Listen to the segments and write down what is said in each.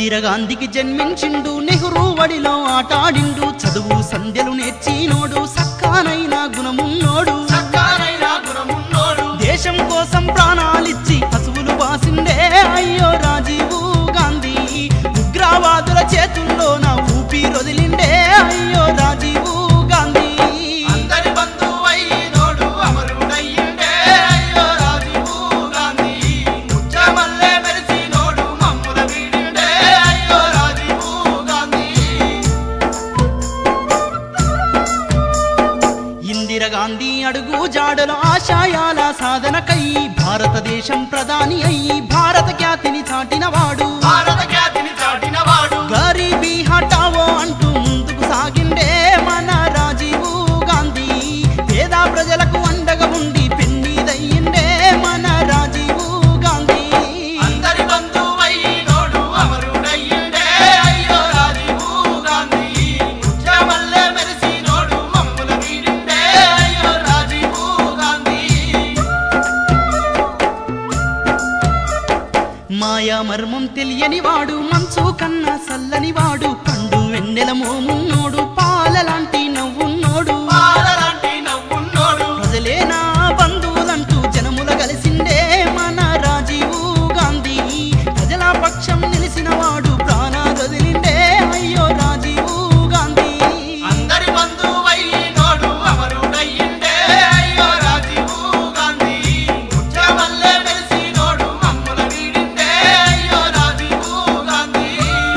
ఇందిరాగాంధీకి జన్మించిండు నెహ్రూ వడిలో ఆటాడిండు చదువు సంధ్యలు నేర్చినోడు సక్కానైన గుణమున్నోడు సక్కారైన గుణమున్నోడు దేశం కోసం ప్రాణాలిచ్చి పశువులు బాసిండే అయ్యో రాజీవు గాంధీ ఉగ్రవాదుల చేతుల్లో నా ఊపిరొదిలిండే అయ్యో రాజీవు గాంధీ అందరి బంధువైనోడు అమరుడయ్యిండే అయ్యో రాజీవు గాంధీ ముచ్చమల్లె మెరిసినోడు మమ్ముల వీడిండే అయ్యో రాజీవు గాంధీ ఇందిరాగాంధీ అడుగు జాడల ఆశయాల సాధనకై భారతదేశం ప్రధాని అయి భారత ఖ్యాతిని చాటినవాడు భారత ఖ్యాతిని చాటినవాడు గరీబీ హటావో అంటూ ముందుకు సాగిండే మన రాజీవు గాంధీ పేద ప్రజలకు అండగా ఉండి పెన్నీదయ్యిండే మన రాజీవు గాంధీ అందరి బంధువైనోడు అమరుడయ్యిండే అయ్యో రాజీవు గాంధీ ముచ్చమల్లె మెరిసినోడు మమ్ముల వీడిండే అయ్యో రాజీవు గాంధీ మాయా మర్మం తెలియని వాడు మంచు కన్నా సల్లని వాడు పండు వెన్నెల మోమున్నోడు పాలలాంటి నవ్వున్నోడు పాలలాంటి నవ్వున్నోడు ప్రజలే నా బంధువులంటూ జనముల కలిసిండే మన రాజీవు గాంధీ ప్రజల పక్షం నిలిసిన వాడు ప్రాణాదొదిలిండే అయ్యో రాజీవు గాంధీ అందరి బంధువైనోడు అమరుడయ్యిండే అయ్యో రాజీవు గాంధీ ముచ్చమల్లె మెరిసినోడు మమ్ముల వీడిండే అయ్యో రాజీవు గాంధీ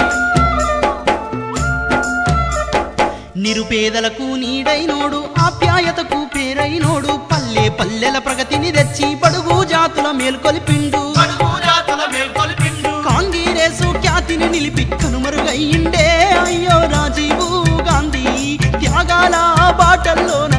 నిరుపేదలకు నీడైనోడు ఆప్యాయతకు పేరైనోడు పల్లె పల్లెల ప్రగతిని తెచ్చి పడుగు జాతుల మేల్కొలిపిండు పడుగు జాతుల మేల్కొల్పిండు కాంగ్రెసు ఖ్యాతిని నిలిపి కనుమరుగయ్యిండే అయ్యో రాజీవు గాంధీ త్యాగాల బాటల్లోన